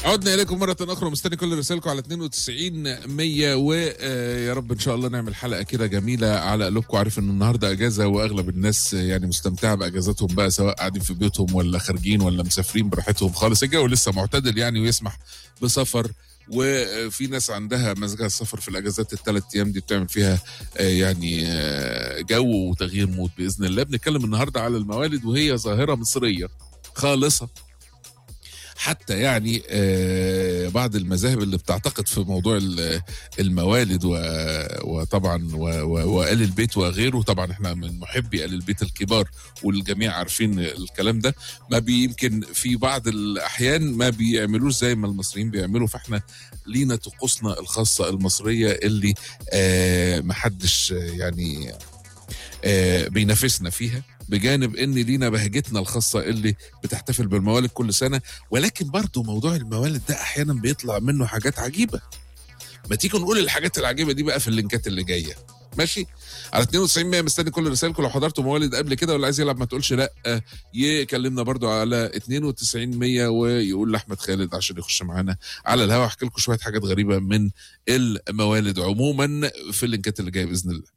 عدنا اليكم مره اخرى مستني كل رسائلكم على 92 100 ويا رب ان شاء الله نعمل حلقه كده جميله على قلوبكم عارف ان النهارده اجازه واغلب الناس يعني مستمتعه باجازاتهم بقى سواء قاعدين في بيوتهم ولا خارجين ولا مسافرين براحتهم خالص الجو لسه معتدل يعني ويسمح بسفر وفي ناس عندها مزاجها السفر في الاجازات الثلاث ايام دي بتعمل فيها يعني جو وتغيير مود باذن الله بنتكلم النهارده على الموالد وهي ظاهره مصريه خالصه حتى يعني آه بعض المذاهب اللي بتعتقد في موضوع الموالد وطبعا وآل البيت وغيره طبعا احنا من محبي آل البيت الكبار والجميع عارفين الكلام ده ما بيمكن في بعض الأحيان ما بيعملوش زي ما المصريين بيعملوا فاحنا لينا طقوسنا الخاصة المصرية اللي آه محدش يعني آه بينافسنا فيها بجانب ان لينا بهجتنا الخاصه اللي بتحتفل بالموالد كل سنه ولكن برضه موضوع الموالد ده احيانا بيطلع منه حاجات عجيبه ما تيجي نقول الحاجات العجيبه دي بقى في اللينكات اللي جايه ماشي على 92 100 مستني كل رسائلكم لو حضرتوا موالد قبل كده ولا عايز يلعب ما تقولش لا يكلمنا برضو على 92 100 ويقول لاحمد خالد عشان يخش معانا على الهوا احكي لكم شويه حاجات غريبه من الموالد عموما في اللينكات اللي جايه باذن الله